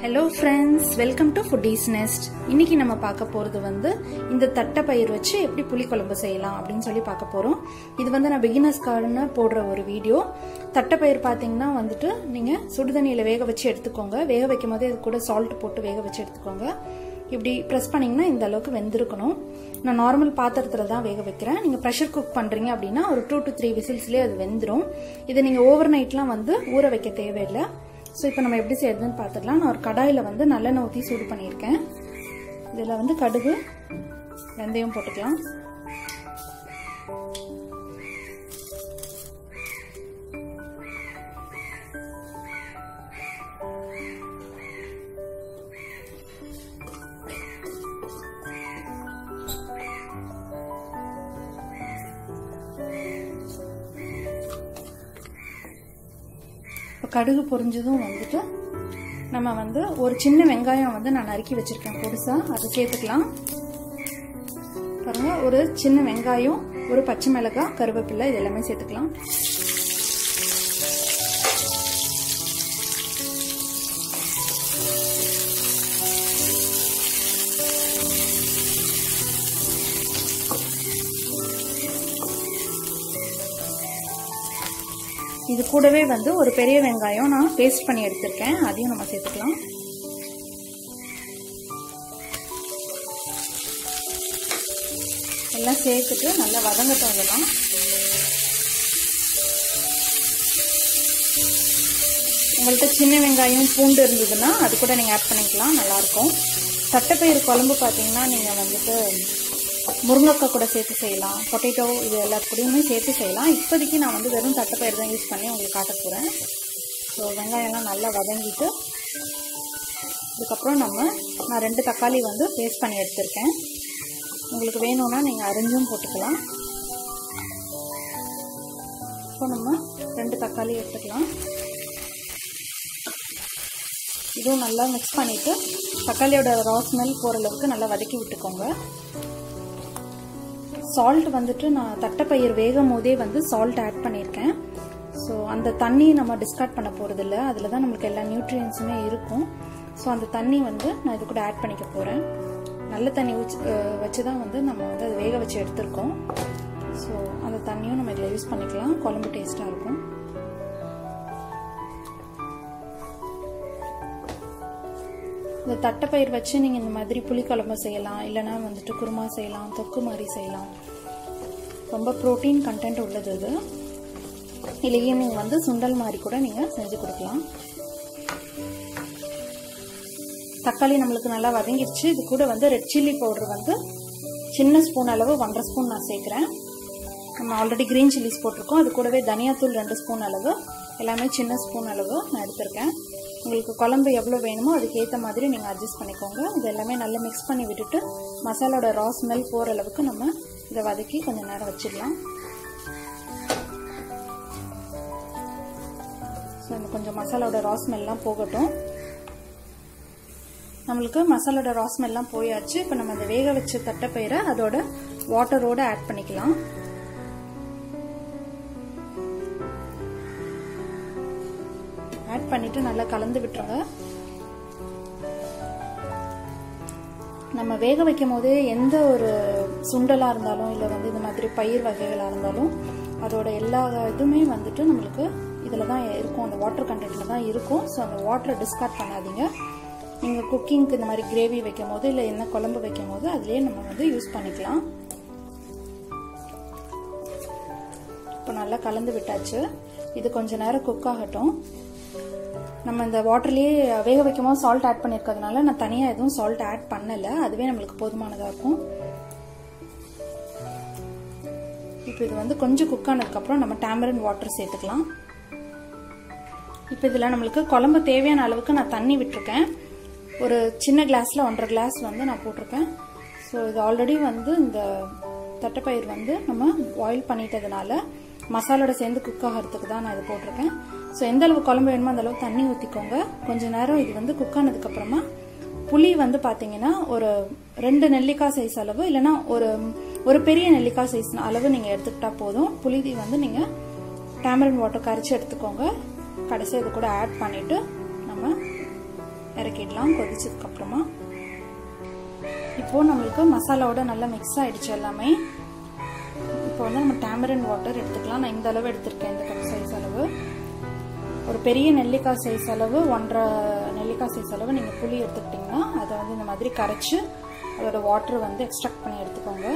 hello friends welcome to foodies nest இன்னைக்கு நம்ம பார்க்க போகிறது வந்து இந்த தட்டைப்பயிர் வச்சு எப்படி புளிக்குழம்பு செய்யலாம் அப்படின்னு சொல்லி பார்க்க போகிறோம் இது வந்து நான் பிகினர்ஸ்க்கான போடுற ஒரு வீடியோ தட்டைப்பயிர் பார்த்தீங்கன்னா வந்துட்டு நீங்கள் சுடுதண்ணியில் வேக வச்சு எடுத்துக்கோங்க வேக வைக்கும் போதே அது கூட சால்ட் போட்டு வேக வச்சு எடுத்துக்கோங்க இப்படி ப்ரெஸ் பண்ணிங்கன்னா இந்த அளவுக்கு வெந்திருக்கணும் நான் நார்மல் பாத்திரத்தில் தான் வேக வைக்கிறேன் நீங்கள் ப்ரெஷர் குக் பண்ணுறீங்க அப்படின்னா ஒரு டூ டு த்ரீ விசில்ஸ்லேயே அது வெந்துடும் இதை நீங்கள் ஓவர் நைட்லாம் வந்து ஊற வைக்க தேவையில்லை ஸோ இப்போ நம்ம எப்படி செய்யறதுன்னு பார்த்துக்கலாம் நான் ஒரு கடாயில் வந்து நல்லெண்ணெய் ஊற்றி சூடு பண்ணியிருக்கேன் இதில் வந்து கடுகு வெந்தயம் போட்டுக்கலாம் இப்போ கடுகு பொரிஞ்சதும் வந்துட்டு நம்ம வந்து ஒரு சின்ன வெங்காயம் வந்து நான் நறுக்கி வச்சிருக்கேன் பொடிசாக அதை சேர்த்துக்கலாம் பாருங்க ஒரு சின்ன வெங்காயம் ஒரு பச்சை மிளகாய் கருவேப்பிலை இது எல்லாமே சேர்த்துக்கலாம் இது கூடவே வந்து ஒரு பெரிய வெங்காயம் நான் பேஸ்ட் பண்ணி எடுத்திருக்கேன் அதையும் நம்ம சேர்த்துக்கலாம் எல்லாம் சேர்த்துட்டு நல்லா வதங்கட்டும் இதெல்லாம் உங்கள்கிட்ட சின்ன வெங்காயம் பூண்டு இருந்ததுன்னா அது கூட நீங்கள் ஆட் பண்ணிக்கலாம் நல்லாயிருக்கும் தட்டைப்பயிறு குழம்பு பார்த்தீங்கன்னா நீங்கள் வந்துட்டு முருங்கைக்காய் கூட சேர்த்து செய்யலாம் பொட்டேட்டோ இது எல்லாத்துக்கூடையுமே சேர்த்து செய்யலாம் இப்போதைக்கு நான் வந்து வெறும் தட்டைப்பயிறு தான் யூஸ் பண்ணி உங்களுக்கு காட்ட போகிறேன் ஸோ வெங்காயம்லாம் நல்லா வதங்கிட்டு இதுக்கப்புறம் நம்ம நான் ரெண்டு தக்காளி வந்து பேஸ்ட் பண்ணி எடுத்திருக்கேன் உங்களுக்கு வேணும்னா நீங்கள் அரிஞ்சும் போட்டுக்கலாம் இப்போ நம்ம ரெண்டு தக்காளி எடுத்துக்கலாம் இதுவும் நல்லா மிக்ஸ் பண்ணிவிட்டு தக்காளியோட ரா ஸ்மெல் போகிற அளவுக்கு நல்லா வதக்கி விட்டுக்கோங்க சால்ட் வந்துட்டு நான் தட்டைப்பயிர் வேகும் போதே வந்து சால்ட் ஆட் பண்ணியிருக்கேன் ஸோ அந்த தண்ணி நம்ம டிஸ்கார்ட் பண்ண போகிறதில்ல அதில் தான் நம்மளுக்கு எல்லா நியூட்ரியன்ஸுமே இருக்கும் ஸோ அந்த தண்ணி வந்து நான் இது கூட ஆட் பண்ணிக்க போகிறேன் நல்ல தண்ணி வச்சு வச்சு தான் வந்து நம்ம வந்து அதை வேக வச்சு எடுத்திருக்கோம் ஸோ அந்த தண்ணியும் நம்ம இதில் யூஸ் பண்ணிக்கலாம் குழம்பு டேஸ்ட்டாக இருக்கும் இந்த தட்டைப்பயிர் வச்சு நீங்கள் இந்த மாதிரி புளிக்குழம்பு செய்யலாம் இல்லைனா வந்துட்டு குருமா செய்யலாம் தொக்கு மாதிரி செய்யலாம் ரொம்ப ப்ரோட்டீன் கண்டென்ட் உள்ளது இது இல்லை ஈவினிங் வந்து சுண்டல் மாதிரி கூட நீங்கள் செஞ்சு கொடுக்கலாம் தக்காளி நம்மளுக்கு நல்லா வதங்கிடுச்சு இது கூட வந்து ரெட் சில்லி பவுடர் வந்து சின்ன ஸ்பூன் அளவு ஒன்றரை ஸ்பூன் நான் சேர்க்குறேன் நம்ம ஆல்ரெடி க்ரீன் சில்லிஸ் போட்டிருக்கோம் அது கூடவே தனியாத்தூள் ரெண்டு ஸ்பூன் அளவு எல்லாமே சின்ன ஸ்பூன் அளவு நான் எடுத்திருக்கேன் உங்களுக்கு குழம்பு எவ்வளோ வேணுமோ அதுக்கு ஏற்ற மாதிரி நீங்கள் அட்ஜஸ்ட் பண்ணிக்கோங்க இது எல்லாமே நல்லா மிக்ஸ் பண்ணி விட்டுட்டு மசாலோட ரா ஸ்மெல் போகிற அளவுக்கு நம்ம இதை வதக்கி கொஞ்சம் நேரம் வச்சிடலாம் ஸோ இந்த கொஞ்சம் மசாலாவோட ரா ஸ்மெல்லாம் போகட்டும் நம்மளுக்கு மசாலோட ரா ஸ்மெல்லாம் போயாச்சு இப்போ நம்ம அந்த வேக வச்ச தட்டைப்பயிரை அதோட வாட்டரோட ஆட் பண்ணிக்கலாம் ஆட் பண்ணிட்டு நல்லா கலந்து விட்டுருங்க நம்ம வேக வைக்கும் போதே எந்த ஒரு சுண்டலாக இருந்தாலும் இல்லை வந்து இந்த மாதிரி பயிர் வகைகளாக இருந்தாலும் அதோட எல்லா இதுவுமே வந்துட்டு நம்மளுக்கு இதில் தான் இருக்கும் அந்த வாட்டர் கண்டென்ட்டில் தான் இருக்கும் ஸோ அந்த வாட்டரை டிஸ்கார்ட் பண்ணாதீங்க நீங்கள் குக்கிங்க்கு இந்த மாதிரி கிரேவி வைக்கும் போது இல்லை என்ன குழம்பு வைக்கும் போது அதுலேயே நம்ம வந்து யூஸ் பண்ணிக்கலாம் இப்போ நல்லா கலந்து விட்டாச்சு இது கொஞ்ச நேரம் குக் ஆகட்டும் நம்ம இந்த வாட்டர்லேயே வேக வைக்கும் போது சால்ட் ஆட் பண்ணியிருக்கிறதுனால நான் தனியாக எதுவும் சால்ட் ஆட் பண்ணலை அதுவே நம்மளுக்கு போதுமானதாக இருக்கும் இப்போ இது வந்து கொஞ்சம் குக் ஆனதுக்கப்புறம் நம்ம டேமரன் வாட்டர் சேர்த்துக்கலாம் இப்போ இதில் நம்மளுக்கு குழம்பு தேவையான அளவுக்கு நான் தண்ணி விட்டுருக்கேன் ஒரு சின்ன கிளாஸில் ஒன்றரை கிளாஸ் வந்து நான் போட்டிருக்கேன் ஸோ இது ஆல்ரெடி வந்து இந்த தட்டைப்பயிர் வந்து நம்ம பாயில் பண்ணிட்டதுனால மசாலோட சேர்ந்து குக் ஆகிறதுக்கு தான் நான் இது போட்டிருக்கேன் ஸோ எந்த அளவு குழம்பு வேணுமோ அந்த அளவு தண்ணி ஊற்றிக்கோங்க கொஞ்ச நேரம் இது வந்து குக் ஆனதுக்கப்புறமா புளி வந்து பார்த்தீங்கன்னா ஒரு ரெண்டு நெல்லிக்காய் சைஸ் அளவு இல்லைனா ஒரு ஒரு பெரிய நெல்லிக்காய் சைஸ் அளவு நீங்கள் எடுத்துக்கிட்டா போதும் புளி வந்து நீங்கள் டேமரன் வாட்டர் கரைச்சி எடுத்துக்கோங்க கடைசி இது கூட ஆட் பண்ணிவிட்டு நம்ம இறக்கிடலாம் கொதிச்சதுக்கு அப்புறமா இப்போ நம்மளுக்கு மசாலாவோட நல்லா மிக்ஸ் ஆயிடுச்சு எல்லாமே இப்போ வந்து நம்ம டேமரன் வாட்டர் எடுத்துக்கலாம் நான் இந்த அளவு எடுத்திருக்கேன் இந்த கப் சைஸ் அளவு ஒரு பெரிய நெல்லிக்காய் சைஸ் அளவு ஒன்றரை நெல்லிக்காய் சைஸ் அளவு நீங்கள் புளி எடுத்துக்கிட்டிங்கன்னா அதை வந்து இந்த மாதிரி கரைச்சி அதோட வாட்டர் வந்து எக்ஸ்ட்ராக்ட் பண்ணி எடுத்துக்கோங்க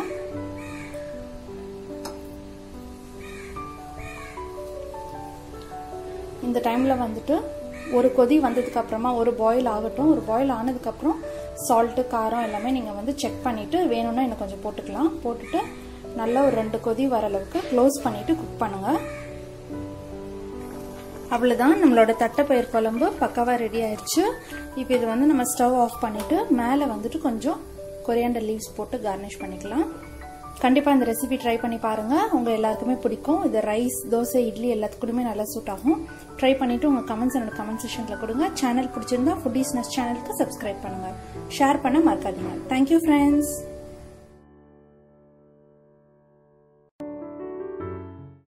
இந்த டைமில் வந்துட்டு ஒரு கொதி வந்ததுக்கு அப்புறமா ஒரு பாயில் ஆகட்டும் ஒரு பாயில் ஆனதுக்கப்புறம் சால்ட்டு காரம் எல்லாமே நீங்கள் வந்து செக் பண்ணிவிட்டு வேணும்னா இன்னும் கொஞ்சம் போட்டுக்கலாம் போட்டுட்டு நல்லா ஒரு ரெண்டு கொதி வர அளவுக்கு க்ளோஸ் பண்ணிவிட்டு குக் பண்ணுங்கள் அவ்வளோதான் நம்மளோட தட்டைப்பயிர் குழம்பு பக்காவாக ரெடி ஆயிடுச்சு இப்போ இது வந்து நம்ம ஸ்டவ் ஆஃப் பண்ணிவிட்டு மேலே வந்துட்டு கொஞ்சம் கொரியாண்டர் லீவ்ஸ் போட்டு கார்னிஷ் பண்ணிக்கலாம் கண்டிப்பாக இந்த ரெசிபி ட்ரை பண்ணி பாருங்கள் உங்கள் எல்லாருக்குமே பிடிக்கும் இது ரைஸ் தோசை இட்லி எல்லாத்துக்குமே நல்லா சூட் ஆகும் ட்ரை பண்ணிவிட்டு உங்கள் கமெண்ட்ஸ் என்னோட கமெண்ட் செக்ஷனில் கொடுங்க சேனல் பிடிச்சிருந்தா ஃபுட்டீஸ்னஸ் சேனலுக்கு சப்ஸ்கிரைப் பண்ணுங்கள் ஷேர் பண்ண மறக்காதீங்க தேங்க்யூ ஃப்ரெண்ட்ஸ்